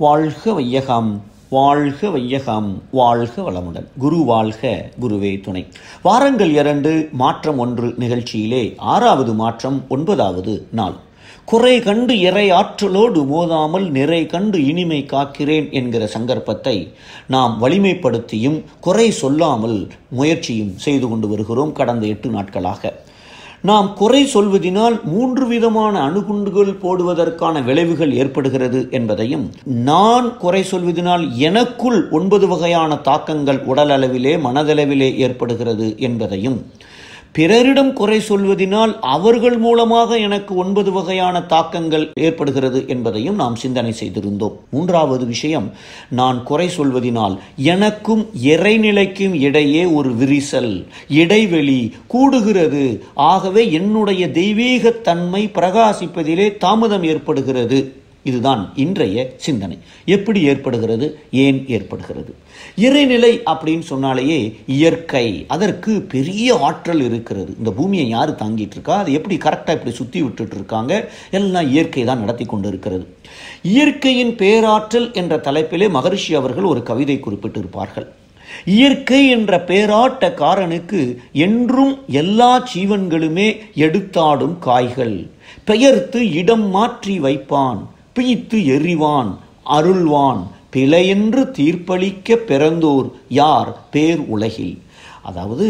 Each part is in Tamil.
வாழ்க வையகம் வாழ்க வையகம் வாழ்க வளமுடன் குரு வாழ்க குருவே துணை வாரங்கள் இரண்டு மாற்றம் ஒன்று நிகழ்ச்சியிலே ஆறாவது மாற்றம் ஒன்பதாவது நாள் குறை கண்டு இறை ஆற்றலோடு மோதாமல் நிறை கண்டு இனிமை காக்கிறேன் என்கிற சங்கற்பத்தை நாம் வலிமைப்படுத்தியும் குறை சொல்லாமல் முயற்சியும் செய்து கொண்டு வருகிறோம் கடந்த எட்டு நாட்களாக நாம் குறை சொல்வதினால் மூன்று விதமான அணுகுண்டுகள் போடுவதற்கான விளைவுகள் ஏற்படுகிறது என்பதையும் நான் குறை சொல்வதினால் எனக்குள் ஒன்பது வகையான தாக்கங்கள் உடல் அளவிலே மனதளவிலே ஏற்படுகிறது என்பதையும் பிறரிடம் குறை சொல்வதினால் அவர்கள் மூலமாக எனக்கு ஒன்பது வகையான தாக்கங்கள் ஏற்படுகிறது என்பதையும் நாம் சிந்தனை செய்திருந்தோம் மூன்றாவது விஷயம் நான் குறை சொல்வதினால் எனக்கும் இறைநிலைக்கும் இடையே ஒரு விரிசல் இடைவெளி கூடுகிறது ஆகவே என்னுடைய தெய்வீகத்தன்மை பிரகாசிப்பதிலே தாமதம் ஏற்படுகிறது இதுதான் இன்றைய சிந்தனை எப்படி ஏற்படுகிறது ஏன் ஏற்படுகிறது இறைநிலை அப்படின்னு சொன்னாலேயே இயற்கை அதற்கு பெரிய ஆற்றல் இருக்கிறது இந்த பூமியை யார் தாங்கிட்டு இருக்கா அது எப்படி கரெக்டாக இப்படி சுற்றி விட்டுட்டு இருக்காங்க எல்லாம் இயற்கை தான் நடத்தி கொண்டு இருக்கிறது இயற்கையின் பேராற்றல் என்ற தலைப்பிலே மகரிஷி அவர்கள் ஒரு கவிதை குறிப்பிட்டிருப்பார்கள் இயற்கை என்ற பேராட்டக்காரனுக்கு என்றும் எல்லா ஜீவன்களுமே எடுத்தாடும் காய்கள் பெயர்த்து இடம் மாற்றி வைப்பான் பிய்த்து எறிவான் அருள்வான் பிழையென்று தீர்ப்பளிக்க பிறந்தோர் யார் பேர் உலகில் அதாவது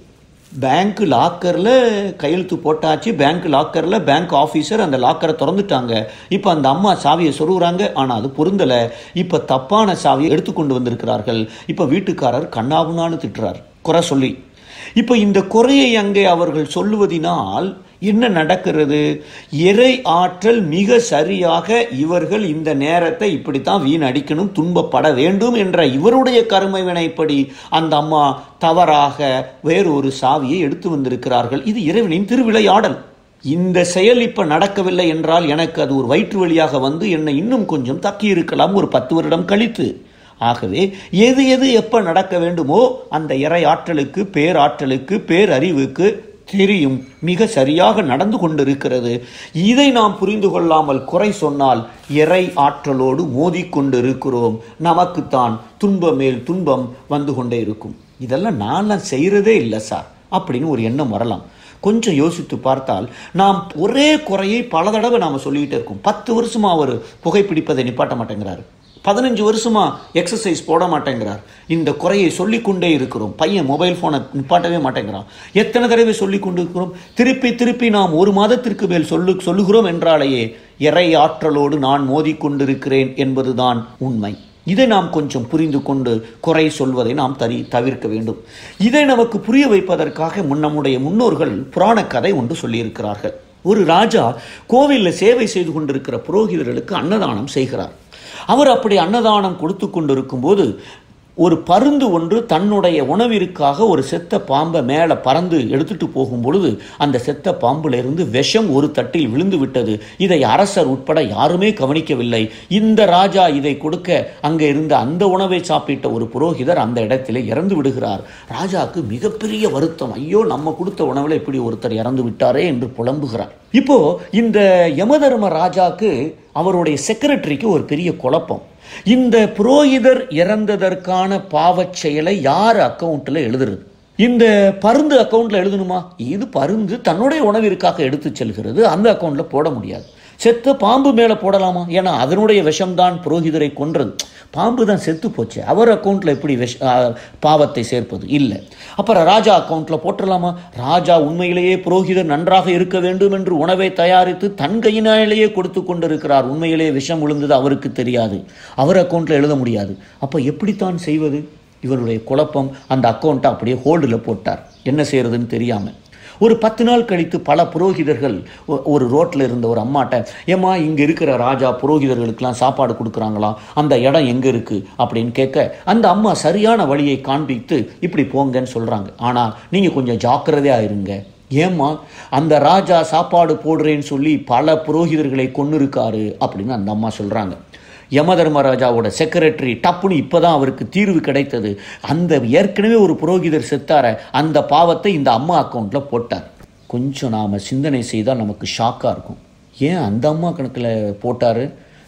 பேங்க் லாக்கரில் கையெழுத்து போட்டாச்சு பேங்க் லாக்கரில் பேங்க் ஆஃபீஸர் அந்த லாக்கரை திறந்துட்டாங்க இப்போ அந்த அம்மா சாவியை சொருகுறாங்க ஆனால் அது பொருந்தலை இப்போ தப்பான சாவியை எடுத்துக்கொண்டு வந்திருக்கிறார்கள் இப்போ வீட்டுக்காரர் கண்ணாவுனான்னு திட்டுறார் குறை சொல்லி இப்போ இந்த குறையை அங்கே அவர்கள் சொல்லுவதினால் என்ன நடக்கிறது இறை ஆற்றல் மிக சரியாக இவர்கள் இந்த நேரத்தை இப்படித்தான் வீணடிக்கணும் துன்பப்பட வேண்டும் என்ற இவருடைய கருமை வினைப்படி அந்த அம்மா தவறாக வேறொரு சாவியை எடுத்து வந்திருக்கிறார்கள் இது இறைவனின் திருவிளையாடல் இந்த செயல் இப்ப நடக்கவில்லை என்றால் எனக்கு அது ஒரு வயிற்று வழியாக வந்து என்னை இன்னும் கொஞ்சம் தக்கி இருக்கலாம் ஒரு பத்து வருடம் கழித்து ஆகவே எது எது எப்ப நடக்க வேண்டுமோ அந்த இறை ஆற்றலுக்கு பேராற்றலுக்கு பேரறிவுக்கு தெரியும் மிக சரியாக நடந்து கொண்டிருக்கிறது இதை நாம் புரிந்து கொள்ளாமல் குறை சொன்னால் இறை ஆற்றலோடு மோதிக்கொண்டு இருக்கிறோம் நமக்குத்தான் துன்பம் மேல் துன்பம் வந்து கொண்டே இருக்கும் இதெல்லாம் நான்லாம் செய்கிறதே இல்லை சார் அப்படின்னு ஒரு எண்ணம் வரலாம் கொஞ்சம் யோசித்து பார்த்தால் நாம் ஒரே குறையை பல தடவை நாம் சொல்லிக்கிட்டே இருக்கோம் பத்து வருஷமா அவர் புகைப்பிடிப்பதை நிப்பாட்ட மாட்டேங்கிறாரு பதினஞ்சு வருஷமா எக்ஸசைஸ் போட மாட்டேங்கிறார் இந்த குறையை சொல்லிக்கொண்டே இருக்கிறோம் பையன் மொபைல் ஃபோனை நிப்பாட்டவே மாட்டேங்கிறான் எத்தனை தடவை சொல்லி கொண்டு இருக்கிறோம் திருப்பி திருப்பி நாம் ஒரு மாதத்திற்கு மேல் சொல்லு சொல்லுகிறோம் என்றாலேயே இறை ஆற்றலோடு நான் மோதிக்கொண்டிருக்கிறேன் என்பதுதான் உண்மை இதை நாம் கொஞ்சம் புரிந்து கொண்டு குறை சொல்வதை நாம் தரி தவிர்க்க வேண்டும் இதை நமக்கு புரிய வைப்பதற்காக முன் நம்முடைய முன்னோர்கள் புராண கதை ஒன்று சொல்லியிருக்கிறார்கள் ஒரு ராஜா கோவிலில் சேவை செய்து கொண்டிருக்கிற புரோகிதர்களுக்கு அன்னதானம் செய்கிறார் அவர் அப்படி அன்னதானம் கொடுத்து கொண்டிருக்கும் போது ஒரு பருந்து ஒன்று தன்னுடைய உணவிற்காக ஒரு செத்த பாம்பை மேலே பறந்து எடுத்துட்டு போகும் பொழுது அந்த செத்த பாம்பிலிருந்து விஷம் ஒரு தட்டில் விழுந்து விட்டது இதை அரசர் உட்பட யாருமே கவனிக்கவில்லை இந்த ராஜா இதை கொடுக்க அங்கே இருந்த அந்த உணவை சாப்பிட்ட ஒரு புரோகிதர் அந்த இடத்திலே இறந்து விடுகிறார் ராஜாவுக்கு மிகப்பெரிய வருத்தம் ஐயோ நம்ம கொடுத்த உணவில் இப்படி ஒருத்தர் இறந்து விட்டாரே என்று புலம்புகிறார் இப்போ இந்த யமதர்ம ராஜாக்கு அவருடைய செக்ரட்டரிக்கு ஒரு பெரிய குழப்பம் இந்த புரோகிதர் இறந்ததற்கான பாவச் செயலை யார் அக்கௌண்ட்ல எழுதுறது இந்த பருந்து அக்கௌண்ட்ல எழுதணுமா இது பருந்து தன்னுடைய உணவிற்காக எடுத்து செல்கிறது அந்த அக்கௌண்ட்ல போட முடியாது செத்த பாம்பு மேலே போடலாமா ஏன்னா அதனுடைய விஷம்தான் புரோகிதரை கொன்றது பாம்பு தான் செத்து போச்சு அவர் அக்கௌண்ட்டில் எப்படி விஷ பாவத்தை சேர்ப்பது இல்லை அப்புறம் ராஜா அக்கௌண்ட்டில் போட்டுடலாமா ராஜா உண்மையிலேயே புரோகிதர் நன்றாக இருக்க வேண்டும் என்று உணவை தயாரித்து தன் கையினாலேயே கொடுத்து கொண்டிருக்கிறார் உண்மையிலேயே விஷம் விழுந்தது அவருக்கு தெரியாது அவர் அக்கௌண்ட்டில் எழுத முடியாது அப்போ எப்படித்தான் செய்வது இவருடைய குழப்பம் அந்த அக்கௌண்ட்டை அப்படியே ஹோல்டில் போட்டார் என்ன செய்யறதுன்னு தெரியாமல் ஒரு பத்து நாள் கழித்து பல புரோகிதர்கள் ஒரு ரோட்டில் இருந்த ஒரு அம்மாட்ட ஏம்மா இங்கே இருக்கிற ராஜா புரோகிதர்களுக்கெல்லாம் சாப்பாடு கொடுக்குறாங்களா அந்த இடம் எங்கே இருக்குது அப்படின்னு கேட்க அந்த அம்மா சரியான வழியை காண்பித்து இப்படி போங்கன்னு சொல்கிறாங்க ஆனால் நீங்கள் கொஞ்சம் ஜாக்கிரதையாக இருங்க ஏம்மா அந்த ராஜா சாப்பாடு போடுறேன்னு சொல்லி பல புரோகிதர்களை கொண்டு இருக்காரு அப்படின்னு அந்த அம்மா சொல்கிறாங்க யமதர்மராஜாவோட செக்ரட்டரி டப்புன்னு இப்போ தான் அவருக்கு தீர்வு கிடைத்தது அந்த ஏற்கனவே ஒரு புரோகிதர் செத்தார அந்த பாவத்தை இந்த அம்மா அக்கௌண்ட்டில் போட்டார் கொஞ்சம் நாம் சிந்தனை செய்தால் நமக்கு ஷாக்காக இருக்கும் ஏன் அந்த அம்மா கணக்கில் போட்டார்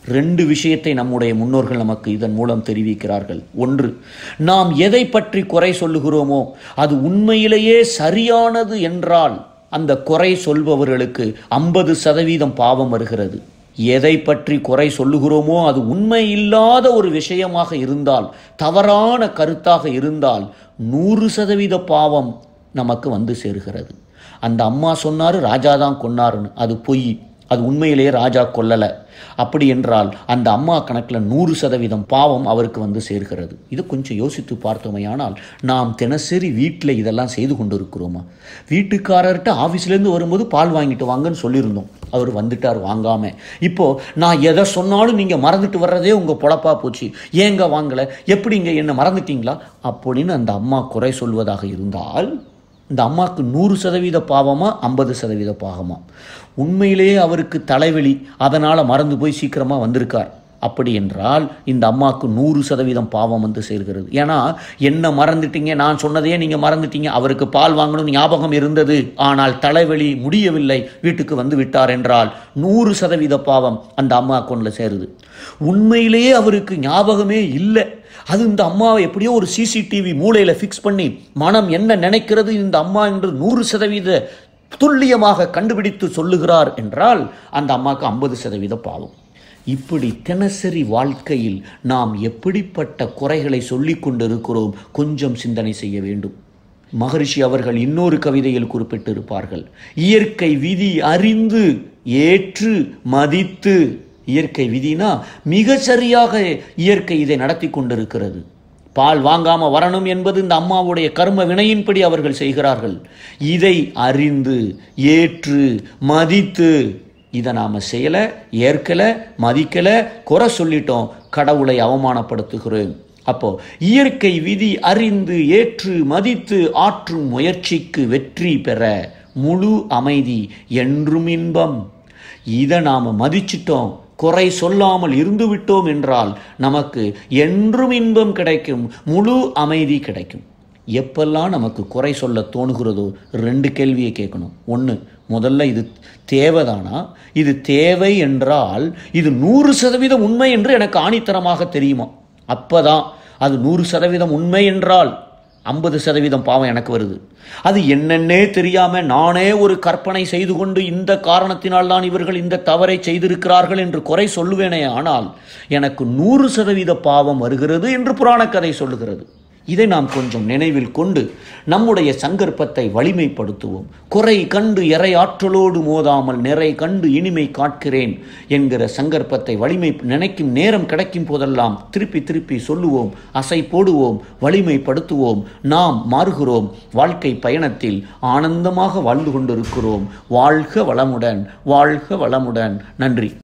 ரெண்டு விஷயத்தை நம்முடைய முன்னோர்கள் நமக்கு இதன் மூலம் தெரிவிக்கிறார்கள் ஒன்று நாம் எதை பற்றி குறை சொல்லுகிறோமோ அது உண்மையிலேயே சரியானது என்றால் அந்த குறை சொல்பவர்களுக்கு ஐம்பது சதவீதம் பாவம் வருகிறது எதை பற்றி குறை சொல்லுகிறோமோ அது உண்மை இல்லாத ஒரு விஷயமாக இருந்தால் தவறான கருத்தாக இருந்தால் நூறு சதவீத பாவம் நமக்கு வந்து சேருகிறது அந்த அம்மா சொன்னாரு ராஜா தான் கொன்னாருன்னு அது பொய் அது உண்மையிலேயே ராஜா கொல்லலை அப்படி என்றால் அந்த அம்மா கணக்கில் நூறு சதவீதம் பாவம் அவருக்கு வந்து சேர்கிறது இது கொஞ்சம் யோசித்து பார்த்தோமையானால் நாம் தினசரி வீட்டில் இதெல்லாம் செய்து கொண்டு இருக்கிறோமா வீட்டுக்காரர்கிட்ட ஆஃபீஸ்லேருந்து வரும்போது பால் வாங்கிட்டு வாங்கன்னு சொல்லியிருந்தோம் அவர் வந்துட்டார் வாங்காம இப்போ நான் எதை சொன்னாலும் நீங்கள் மறந்துட்டு வர்றதே உங்கள் பொழப்பா போச்சு ஏங்க வாங்கலை எப்படிங்க என்ன மறந்துட்டீங்களா அப்படின்னு அந்த அம்மா குறை சொல்வதாக இருந்தால் இந்த அம்மாவுக்கு நூறு சதவீத பாவமா ஐம்பது சதவீத பாவமா உண்மையிலேயே அவருக்கு தலைவலி அதனால் மறந்து போய் சீக்கிரமாக வந்திருக்கார் அப்படி என்றால் இந்த அம்மாவுக்கு நூறு சதவீதம் பாவம் வந்து சேர்கிறது ஏன்னா என்ன மறந்துட்டீங்க நான் சொன்னதையே நீங்கள் மறந்துட்டீங்க அவருக்கு பால் வாங்கணும் ஞாபகம் இருந்தது ஆனால் தலைவலி முடியவில்லை வீட்டுக்கு வந்து விட்டார் என்றால் நூறு சதவீத பாவம் அந்த அம்மா அக்கௌண்ட்டில் சேருது உண்மையிலேயே அவருக்கு ஞாபகமே இல்லை அது இந்த அம்மாவை எப்படியோ ஒரு சிசிடிவி மூளையில் ஃபிக்ஸ் பண்ணி மனம் என்ன நினைக்கிறது இந்த அம்மா என்று நூறு சதவீத துல்லியமாக கண்டுபிடித்து சொல்லுகிறார் என்றால் அந்த அம்மாவுக்கு ஐம்பது சதவீத பாவம் இப்படி தினசரி வாழ்க்கையில் நாம் எப்படிப்பட்ட குறைகளை சொல்லிக் கொண்டிருக்கிறோம் கொஞ்சம் சிந்தனை செய்ய வேண்டும் மகரிஷி அவர்கள் இன்னொரு கவிதையில் குறிப்பிட்டிருப்பார்கள் இயற்கை விதி அறிந்து ஏற்று மதித்து இயற்கை விதினா மிக சரியாக இயற்கை இதை நடத்தி கொண்டிருக்கிறது பால் வாங்காம வரணும் என்பது இந்த அம்மாவுடைய கர்ம வினையின்படி அவர்கள் செய்கிறார்கள் இதை அறிந்து ஏற்று மதித்து இதை நாம் செய்யலை ஏற்கலை மதிக்கலை குறை சொல்லிட்டோம் கடவுளை அவமானப்படுத்துகிறோம் அப்போ இயற்கை விதி அறிந்து ஏற்று மதித்து ஆற்றும் முயற்சிக்கு வெற்றி பெற முழு அமைதி என்றும் இன்பம் இதை நாம் மதிச்சிட்டோம் குறை சொல்லாமல் இருந்து விட்டோம் என்றால் நமக்கு என்றும் இன்பம் கிடைக்கும் முழு அமைதி கிடைக்கும் எப்பெல்லாம் நமக்கு குறை சொல்ல தோணுகிறதோ ரெண்டு கேள்வியை கேட்கணும் ஒன்று முதல்ல இது தேவைதானா இது தேவை என்றால் இது நூறு சதவீதம் உண்மை என்று எனக்கு ஆணித்தரமாக தெரியுமா அப்பதான் அது நூறு சதவீதம் உண்மை என்றால் ஐம்பது சதவீதம் பாவம் எனக்கு வருது அது என்னன்னே தெரியாம நானே ஒரு கற்பனை செய்து கொண்டு இந்த காரணத்தினால் தான் இவர்கள் இந்த தவறை செய்திருக்கிறார்கள் என்று குறை சொல்லுவேனே ஆனால் எனக்கு நூறு சதவீத பாவம் வருகிறது என்று புராணக் கதை சொல்லுகிறது இதை நாம் கொஞ்சம் நினைவில் கொண்டு நம்முடைய சங்கற்பத்தை வலிமைப்படுத்துவோம் குறை கண்டு எறை ஆற்றலோடு மோதாமல் நிறை கண்டு இனிமை காட்கிறேன் என்கிற சங்கற்பத்தை வலிமை நினைக்கும் நேரம் கிடைக்கும் போதெல்லாம் திருப்பி திருப்பி சொல்லுவோம் அசை போடுவோம் வலிமைப்படுத்துவோம் நாம் மாறுகிறோம் வாழ்க்கை பயணத்தில் ஆனந்தமாக வாழ்ந்து கொண்டிருக்கிறோம் வாழ்க வளமுடன் வாழ்க வளமுடன் நன்றி